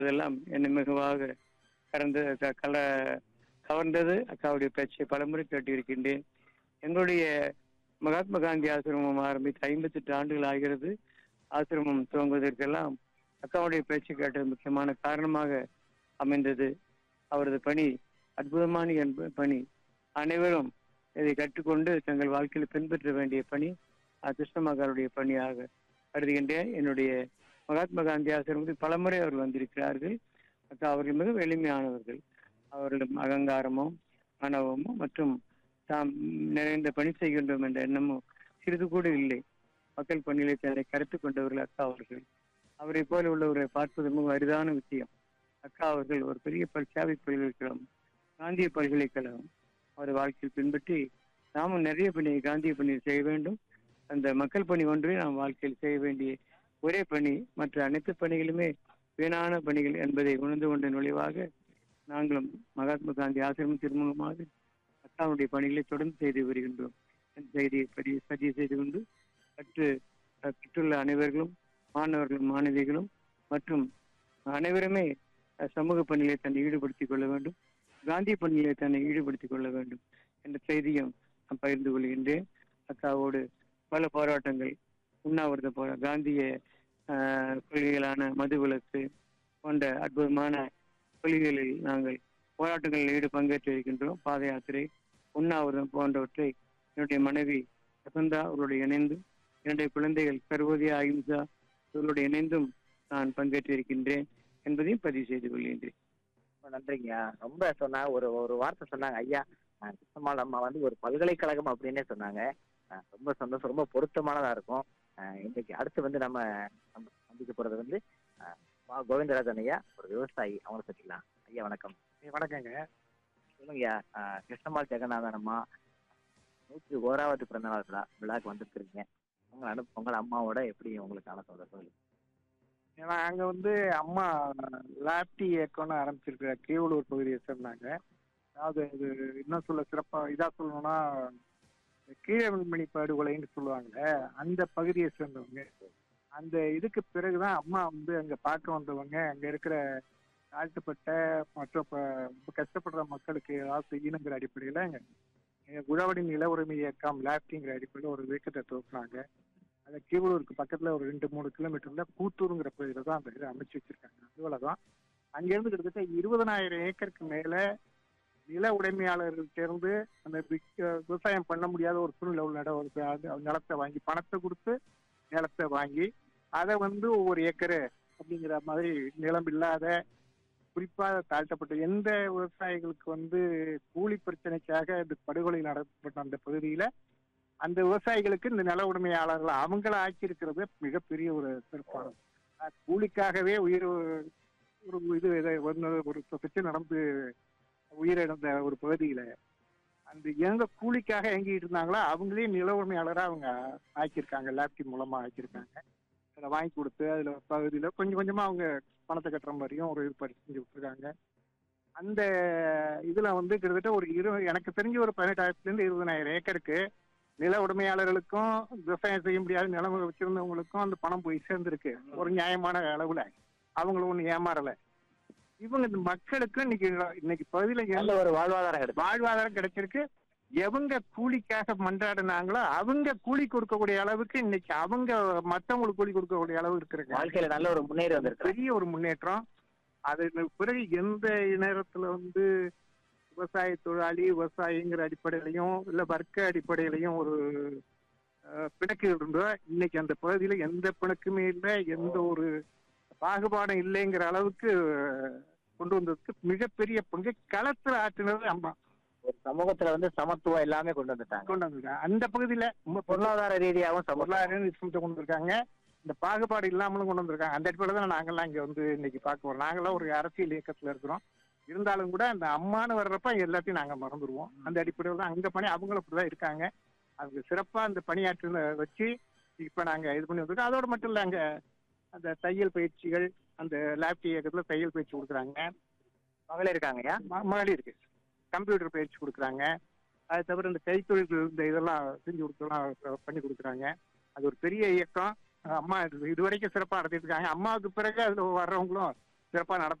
இதெல்லாம் என்னை மிகுவாக கடந்து க- கல கவர்ந்தது அக்காவுடைய பேச்சை பலமுறை கேட்டிருக்கின்றேன் எங்களுடைய மகாத்மா காந்தி ஆசிரமம் ஆரம்பித்து ஐம்பத்தெட்டு ஆண்டுகள் ஆகிறது ஆசிரமம் துவங்குவதற்கெல்லாம் அக்காவுடைய பேச்சு கேட்டது முக்கியமான காரணமாக அமைந்தது அவரது பணி அற்புதமான என்ப பணி அனைவரும் இதை கற்றுக்கொண்டு தங்கள் வாழ்க்கையில் பின்பற்ற வேண்டிய பணி அஹ், கிருஷ்ணமகாருடைய பணியாக கருதுகின்றேன் என்னுடைய மகாத்மா காந்தி ஆசிரமத்தில் பலமுறை அவர்கள் வந்திருக்கிறார்கள் அக்கா அவர்கள் மிக எளிமையானவர்கள் அவர்களிடம் அகங்காரமோ ஆணவமோ மற்றும் தாம் நிறைந்த பணி செய்கின்றோம் என்ற எண்ணமோ சிறிது கூட இல்லை மக்கள் பணியிலே தன்னை கருத்து கொண்டவர்கள் அக்கா அவர்கள் அவரை போல உள்ளவரை பார்ப்பது மிக அரிதான விஷயம் அக்கா அவர்கள் ஒரு பெரிய பல் சேவை பல்கலைக்கழகம் காந்திய பல்கலைக்கழகம் அவர் வாழ்க்கையில் பின்பற்றி நாமும் நிறைய பணியை காந்திய பணியை செய்ய வேண்டும் அந்த மக்கள் பணி ஒன்றே நாம் வாழ்க்கையில் செய்ய வேண்டிய ஒரே பணி மற்ற அனைத்து பணிகளுமே வீணான பணிகள் என்பதை உணர்ந்து கொண்ட நுழைவாக நாங்களும் மகாத்மா காந்தி ஆசிரமம் திருமணமாக அக்காவுடைய பணிகளை தொடர்ந்து செய்து வருகின்றோம் என்ற செய்தியை பதிவு பதிவு செய்து கொண்டு கற்று அஹ், கற்றுள்ள அனைவர்களும் மாணவர்களும் மாணவிகளும் மற்றும் அனைவருமே அஹ், சமூக பணிகளை தன்னை ஈடுபடுத்திக் கொள்ள வேண்டும் காந்திய பணிகளை தன்னை ஈடுபடுத்திக் கொள்ள வேண்டும் என்ற செய்தியும் நான் பகிர்ந்து கொள்கின்றேன் அக்காவோடு பல போராட்டங்கள் உண்ணாவிரத போரா காந்திய ஆஹ், கொள்கைகளான மதுவிலக்கு போன்ற அற்புதமான கொள்கைகளில் நாங்கள் போராட்டங்களில் ஈடு பங்கேற்று இருக்கின்றோம் பாத யாத்திரை உண்ணாவிரதம் போன்றவற்றை என்னுடைய மனைவி வசந்தா அவர்களுடைய இணைந்து என்னுடைய குழந்தைகள் சர்வோதய அகிம்சா இவர்களுடைய இணைந்தும் நான் பங்கேற்று இருக்கின்றேன் என்பதையும் பதிவு செய்து கொள்கின்றேன் ரொம்ப நன்றிங்க ரொம்ப சொன்னா ஒரு ஒரு வார்த்தை சொன்னாங்க ஐயா அஹ் கிருஷ்ணம்மாள் அம்மா வந்து ஒரு பல்கலைக்கழகம் அப்படின்னே சொன்னாங்க அஹ் ரொம்ப சந்தோஷம் ரொம்ப பொருத்தமானதா இருக்கும் அஹ் இன்னைக்கு அடுத்து வந்து நம்ம நம்ம சந்திக்க போறது வந்து அஹ் மா கோவிந்தராஜன் ஐயா ஒரு விவசாயி அவங்கள பத்திக்கலாம் ஐயா வணக்கம் வணக்கங்க சொல்லுங்கய்யா அஹ் கிருஷ்ணம்மாள் ஜெகநாதன் அம்மா நூற்றி ஓராவது பிறந்த நாள் விழா விழாக்கு வந்திருக்கிறீங்க உங்க அனு உங்கள் அம்மாவோட எப்படி உங்களுக்கு அனுப்ப சொல்லுங்க ஏன்னா அங்க வந்து அம்மா லாப்டி இயக்கம்னு ஆரம்பிச்சிருக்கிற கீவலூர் பகுதியை சேர்ந்தாங்க அதாவது இது இன்னும் சொல்ல சிறப்பா இதா சொல்லணும்னா கீழமணி படுகொலைன்னு சொல்லுவாங்க அந்த பகுதியை சேர்ந்தவங்க அந்த இதுக்கு பிறகுதான் அம்மா வந்து அங்க பார்க்க வந்தவங்க அங்க இருக்கிற தாழ்த்தப்பட்ட மற்றும் ப- ரொம்ப கஷ்டப்படுற மக்களுக்கு ஏதாவது செய்யணுங்கிற அடிப்படையில அங்க எங்க உழவடி நில உரிமை இயக்கம் லாப்டிங்கிற அடிப்படையில் ஒரு இயக்கத்தை துவக்கினாங்க அந்த கீவலூருக்கு பக்கத்துல ஒரு ரெண்டு மூணு கிலோமீட்டர்ல கூத்தூருங்கிற பகுதியில தான் அந்த இதை அமைச்சு வச்சிருக்காங்க அதுவரை தான் அங்கிருந்து கிட்டத்தட்ட இருபதனாயிரம் ஏக்கருக்கு மேல நில உடைமையாளர்கள் சேர்ந்து அந்த விக்க- விவசாயம் பண்ண முடியாத ஒரு சூழ்நிலை உள்ள இடம் ஒரு அது நிலத்தை வாங்கி பணத்தை கொடுத்து நிலத்தை வாங்கி அதை வந்து ஒவ்வொரு ஏக்கரு அப்படிங்கிற மாதிரி நிலம் இல்லாத குறிப்பாக தாழ்த்தப்பட்ட எந்த விவசாயிகளுக்கு வந்து கூலி பிரச்சனைக்காக இந்த படுகொலை நடத்தப்பட்ட அந்த பகுதியில அந்த விவசாயிகளுக்கு இந்த நில உடைமையாளர்கள் அவங்கள ஆக்கியிருக்கிறது மிகப்பெரிய ஒரு சிறப்பானது அஹ் கூலிக்காகவே உயிர் ஒரு இது இதை வந்து ஒரு பிரச்சனை நடந்து உயிரிழந்த ஒரு பகுதியில அந்த எங்க கூலிக்காக எங்கிட்டு இருந்தாங்களோ அவங்களே நில உரிமையாளராக அவங்க ஆக்கியிருக்காங்க லேப்டாப் மூலமா ஆக்கியிருக்காங்க அதை வாங்கி கொடுத்து அதுல பகுதியில கொஞ்சம் கொஞ்சமா அவங்க பணத்தை கட்டுற மாதிரியும் ஒரு ஏற்பாடு செஞ்சு விட்டுருக்காங்க அந்த இதுல வந்து கிட்டத்தட்ட ஒரு இரு எனக்கு தெரிஞ்ச ஒரு பதினெட்டாயிரத்துல இருந்து இருபதாயிரம் ஏக்கருக்கு நில உடைமையாளர்களுக்கும் விவசாயம் செய்ய முடியாத நிலம் வச்சிருந்தவங்களுக்கும் அந்த பணம் போய் சேர்ந்திருக்கு ஒரு நியாயமான அளவுல அவங்களும் ஒண்ணு ஏமாறல இவங்க இந்த மக்களுக்கு இன்னைக்கு இன்னைக்கு பகுதியில நல்ல எந்த ஒரு வாழ்வாதாரம் கிடைக்கும் வாழ்வாதாரம் கிடைச்சிருக்கு எவங்க கூலிக்காக மன்றாடினாங்களோ அவங்க கூலி கொடுக்கக்கூடிய அளவுக்கு இன்னைக்கு அவங்க மத்தவங்களுக்கு கூலி கொடுக்கக்கூடிய அளவு இருக்கிறாங்க வாழ்க்கையில நல்ல ஒரு முன்னேறி வந்திருக்கிறேன் பெரிய ஒரு முன்னேற்றம் அது பிறகு எந்த நேரத்துல வந்து விவசாய தொழிலாளி விவசாயிங்கிற அடிப்படையிலையும் இல்ல வர்க்க அடிப்படையிலையும் ஒரு அஹ், பிணக்கு இருந்தோ இன்னைக்கு அந்த பகுதியில எந்த பிணக்குமே இல்லை எந்த ஒரு பாகுபாடும் இல்லைங்கிற அளவுக்கு அஹ், கொண்டு வந்ததுக்கு மிகப்பெரிய பங்கு களத்துல ஆற்றினது அம்மா ஒரு சமூகத்துல வந்து சமத்துவம் எல்லாமே கொண்டு வந்துட்டாங்க கொண்டு வந்திருக்காங்க அந்த பகுதியில ரொம்ப பொருளாதார ரீதியாகவும் சமூக பொருளாதார நிச்சயத்தை கொண்டு வந்திருக்காங்க இந்த பாகுபாடு இல்லாமலும் கொண்டு வந்திருக்காங்க அந்த அடிப்படையில் தான் நாங்கெல்லாம் இங்க வந்து இன்னைக்கு பார்க்க போறோம் நாங்கெல்லாம் ஒரு அரசியல் இயக்கத்துல இருக்கிறோம் இருந்தாலும் கூட அந்த அம்மான்னு வர்றப்ப எல்லாத்தையும் நாங்க மறந்துடுவோம் அந்த அடிப்படையில் தான் அங்க பணி அவங்களும் அப்படிதான் இருக்காங்க அவங்க சிறப்பா அந்த பணியாற்றுல வச்சு இப்ப நாங்க இது பண்ணி வந்திருக்கோம் அதோட மட்டும் இல்ல அங்க அந்த தையல் பயிற்சிகள் அந்த லேப்டி இயக்கத்துல தையல் பயிற்சி கொடுக்குறாங்க மகளிர் இருக்காங்கய்யா ம- மகளிருக்கு கம்ப்யூட்டர் பயிற்சி கொடுக்குறாங்க அது தவிர இந்த கைத்தொழில் இந்த இதெல்லாம் செஞ்சு கொடுக்கலாம் பண்ணி கொடுக்குறாங்க அது ஒரு பெரிய இயக்கம் அஹ் அம்மா இது இதுவரைக்கும் சிறப்பாக நடத்திட்டு இருக்காங்க அம்மாவுக்கு பிறகு அதில் வர்றவங்களும் சிறப்பாக நட